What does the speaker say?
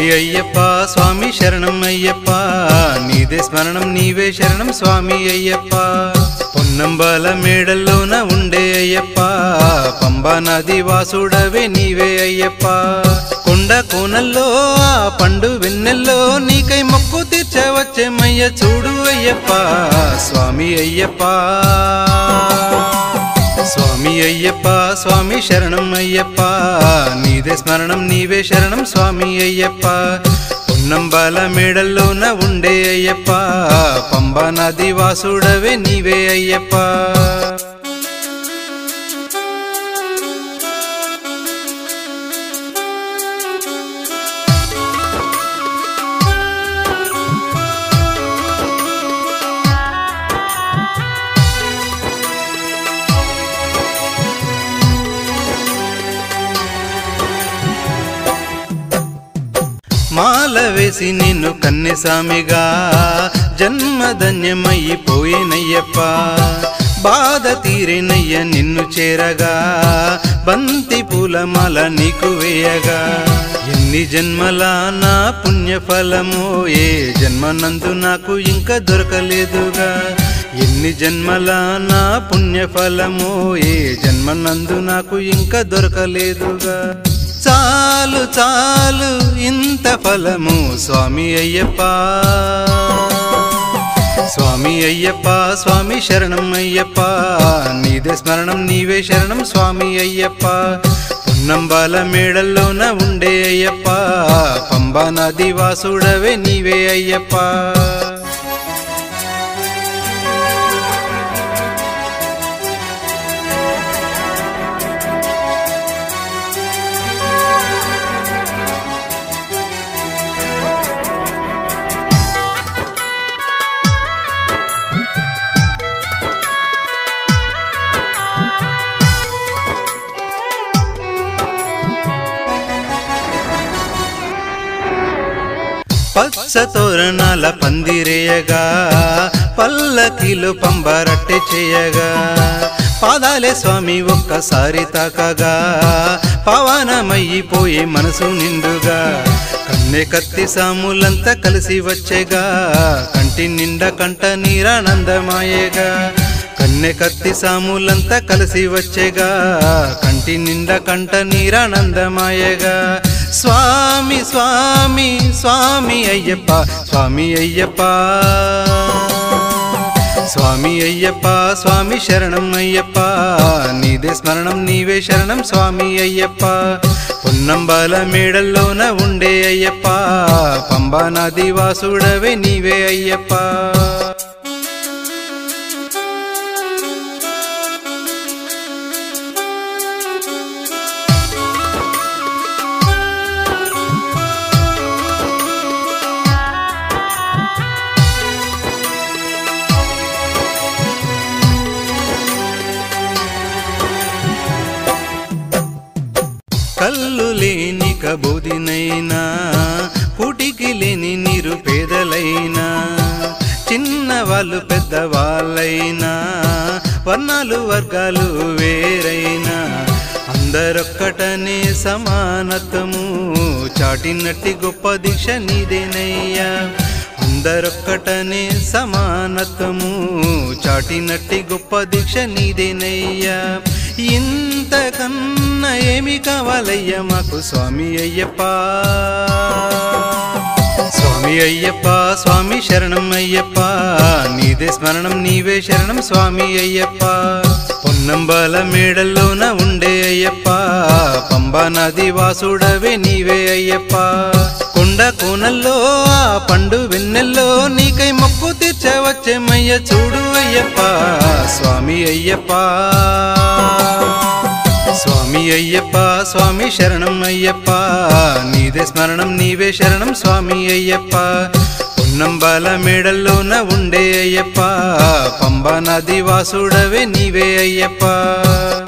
అయ్యప్ప స్వామి శరణం అయ్యప్ప నీదే స్మరణం నీవే శరణం స్వామి అయ్యప్ప పొన్నంబాల మేడల్లోన ఉండే అయ్యప్ప పంబా నది వాసుడవే నీవే అయ్యప్ప కొండ కోనల్లో ఆ పండు వెన్నెల్లో నీకై మొక్కు తీర్చవచ్చేమయ్య చూడు అయ్యప్ప స్వామి అయ్యప్ప స్వామి అయ్యప్ప స్వామి శరణం అయ్యప్ప నీదే స్మరణం నీవే శరణం స్వామి అయ్యప్ప పొన్నంబాల మేడల్లోన ఉండే అయ్యప్ప పంబా నది వాసుడవే నీవే అయ్యప్ప మాల వేసి నిన్ను కన్నెసామిగా జన్మధన్యమయ్యిపోయేనయ్యప్ప బాధ తీరేనయ్య నిన్ను చేరగా బంతి పూలమాల నీకు వేయగా ఎన్ని జన్మల నా పుణ్యఫలమో ఏ జన్మనందు నాకు ఇంకా దొరకలేదుగా ఎన్ని జన్మల నా పుణ్యఫలమో ఏ జన్మనందు నాకు ఇంకా దొరకలేదుగా చాలు చాలు ఇంత ఫలము స్వామి అయ్యప్ప స్వామి అయ్యప్ప స్వామి శరణం అయ్యప్ప నీదే స్మరణం నీవే శరణం స్వామి అయ్యప్ప పున్నంబాల మేడల్లోన ఉండే అయ్యప్ప పంబా నది వాసుడవే నీవే అయ్యప్ప పచ్చ తోరణాల పందిరేయగా పల్లకిలు పంబరట్టె చేయగా పాదాలే స్వామి ఒక్కసారి తాకగా పవనమయ్యిపోయి మనసు నిండుగా కన్నె కత్తి సాములంతా కలిసి వచ్చేగా కంటి నిండా కంట నీరానందమాయేగా కన్నె కత్తి సాములంతా కలిసి వచ్చేగా కంటి నిండా కంట నీరానందమాయేగా స్వామి స్వామి స్వామి అయ్యప్ప స్వామి అయ్యప్ప స్వామి అయ్యప్ప స్వామి శరణం అయ్యప్ప నీదే స్మరణం నీవే శరణం స్వామి అయ్యప్ప పొన్నంబాల మేడల్లోన ఉండే అయ్యప్ప పంబా నది వాసుడవే నీవే అయ్యప్ప కళ్ళు లేని కబోదినైనా కూటికి లేని నిరుపేదలైనా చిన్నవాళ్ళు పెద్దవాళ్ళైనా వర్ణాలు వర్గాలు వేరైనా అందరొక్కటనే సమానత్వము చాటినట్టి గొప్ప దీక్ష నీదేనయ్యా అందరొక్కటనే సమానత్వము చాటినట్టి గొప్ప దీక్ష నీదేనయ్యా ఇంతకన్నా ఏమి కావాలయ్యా మాకు స్వామి అయ్యప్ప స్వామి అయ్యప్ప స్వామి శరణం అయ్యప్ప నీదే స్మరణం నీవే శరణం స్వామి అయ్యప్ప పొన్నంబాల మేడల్లోన ఉండే అయ్యప్ప పంబా నది వాసుడవే నీవే అయ్యప్ప కొండ కోనల్లో ఆ పండు వెన్నెల్లో నీకై మొక్కు తీర్చవచ్చేమయ్య చూడు అయ్యప్ప స్వామి అయ్యప్ప స్వామి అయ్యప్ప స్వామి శరణం అయ్యప్ప నీదే స్మరణం నీవే శరణం స్వామి అయ్యప్ప పొన్నంబాల మేడల్లోన ఉండే అయ్యప్ప పంబా నది వాసుడవే నీవే అయ్యప్ప